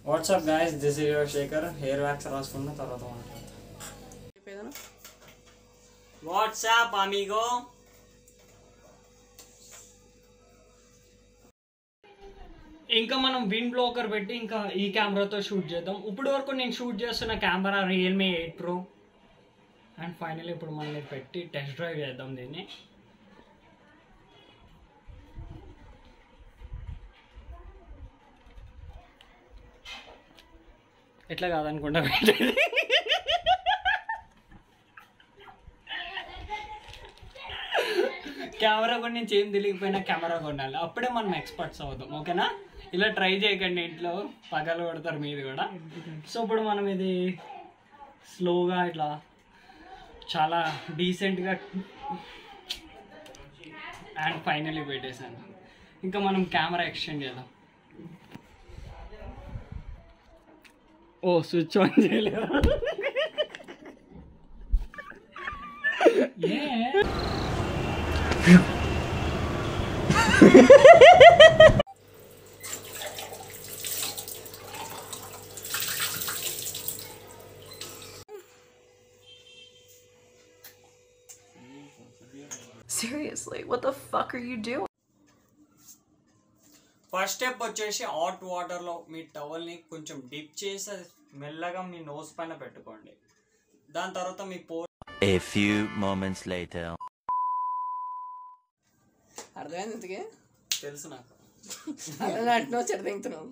WhatsApp guys this is your Shekhar hair wax రాసుకున్న తర్వాత చెప్పేదను WhatsApp amigo ఇంకా మనం విన్ బ్లోకర్ పెట్టి ఇంకా ఈ కెమెరాతో షూట్ చేద్దాం ఇప్పుడు వరకు నేను షూట్ చేస్తున్న camera Realme eight pro and final ఇప్పుడు మనం ఇది పెట్టి టెస్ట్ డ్రైవ్ చేద్దాం దీన్ని ఎట్లా కాదనుకుంటా పెట్టేది కెమెరా కొని నుంచి ఏం తెలియకపోయినా కెమెరా కొనాలి అప్పుడే మనం ఎక్స్పర్ట్స్ అవుతాం ఓకేనా ఇలా ట్రై చేయకండి ఇంట్లో పగలు కొడతారు మీది కూడా సో ఇప్పుడు మనం ఇది స్లోగా ఇట్లా చాలా డీసెంట్గా అండ్ ఫైనలీ పెట్టేశాను ఇంకా మనం కెమెరా ఎక్స్టెండ్ చేద్దాం ఓ స్విచ్ ఆన్ చేయలేదు ఏ Seriously, what the fuck are you doing? First step వచ్చేసి హాట్ వాటర్లో మీ టవల్ని కొంచెం డిప్ చేసి అది మెల్లగా మీ నోస్ పైన పెట్టుకోండి దాని తర్వాత మీ పో A few moments later. అర్థమైంది ఇంతకీ తెలుసు నాకు అలా అంటున్నావు చెడ తింటున్నావు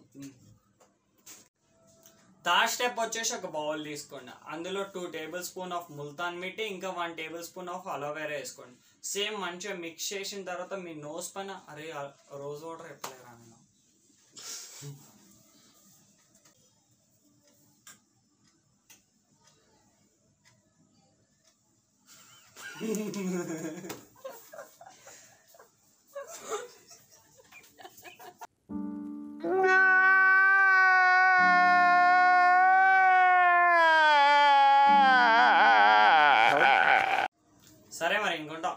థర్డ్ స్టెప్ వచ్చేసి ఒక బౌల్ తీసుకోండి అందులో two tablespoon of Multan mitti ఇంకా one tablespoon of aloe vera వేసుకోండి సేమ్ మంచిగా మిక్స్ చేసిన తర్వాత మీ నోస్ పైన అరే రోజ్ వాటర్ ఎప్పలేరా నేను సరే మరి ఇంకొంటా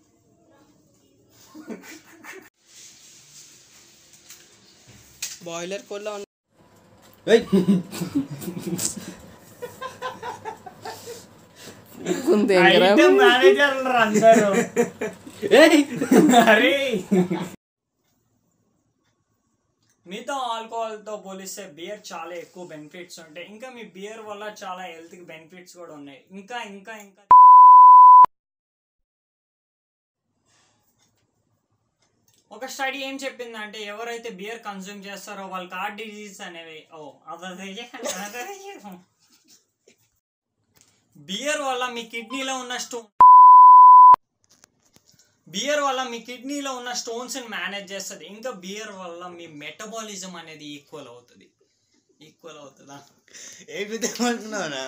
బాయిలర్ కోల్లా ఉన్న ఉంది మేనేజర్ అందరూ అరే మీతో ఆల్కహాల్తో పోలిస్తే బియర్ చాలా ఎక్కువ బెనిఫిట్స్ ఉంటాయి ఇంకా మీ బియర్ వల్ల చాలా హెల్త్కి బెనిఫిట్స్ కూడా ఉన్నాయి ఇంకా ఇంకా ఇంకా ఒక స్టడీ ఏం చెప్పిందంటే ఎవరైతే బియర్ కన్జ్యూమ్ చేస్తారో వాళ్ళకి హార్ట్ డిజీజ్ అనేవి ఓ అదే బియర్ వల్ల మీ కిడ్నీలో ఉన్న స్టోన్ బియర్ వల్ల మీ కిడ్నీలో ఉన్న స్టోన్స్ మేనేజ్ చేస్తుంది ఇంకా బియర్ వల్ల మీ మెటబాలిజం అనేది ఈక్వల్ అవుతుంది ఈక్వల్ అవుతుందా ఏ విధంగా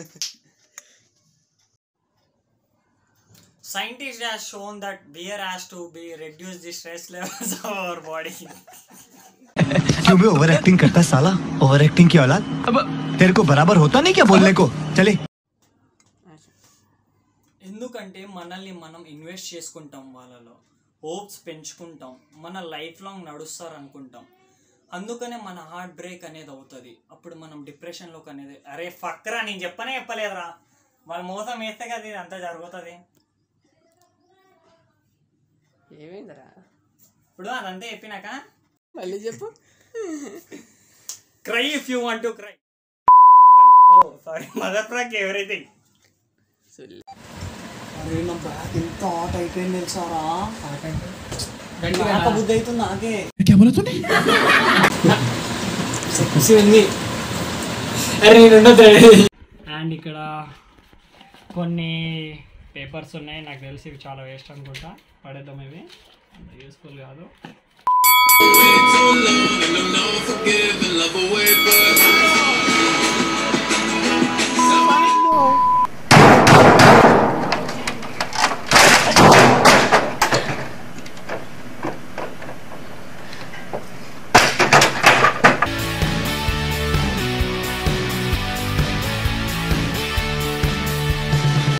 scientists has shown that beer has to be reduce the stress levels of our body क्यों भी ओवर एक्टिंग करता है साला ओवर एक्टिंग की औलाद अब तेरे को बराबर होता नहीं क्या बोलने को चले ఎందుకంటే మనల్ని మనం ఇన్వెస్ట్ చేసుకుంటాం వాళ్ళలో హోప్స్ పెంచుకుంటాం మన లైఫ్ లాంగ్ నడుస్తారు అనుకుంటాం అందుకనే మన హార్ట్ బ్రేక్ అనేది అవుతుంది అప్పుడు మనం డిప్రెషన్లోకి అనేది అరే ఫక్రా నేను చెప్పనే చెప్పలేదురా వాళ్ళు మోసం వేస్తే కదా ఇది అంతా జరుగుతుంది ఏమైందిరా ఇప్పుడు అదంతా చెప్పినాక మళ్ళీ చెప్పు cry if you want to cry oh sorry mother frack everything సుల్లి. అరే నా బ్యాగ్ ఎంత హాట్ అయిపోయింది తెలుసారా నాకు బుద్ధి అవుతుంది నాకే సెక్సీ ఉంది అండ్ ఇక్కడ కొన్ని పేపర్స్ ఉన్నాయి నాకు తెలిసి ఇవి చాలా వేస్ట్ అనుకుంటా పడేద్దాం ఇవి అంత యూస్ఫుల్ కాదు too long and I'm not forgiving, love away, but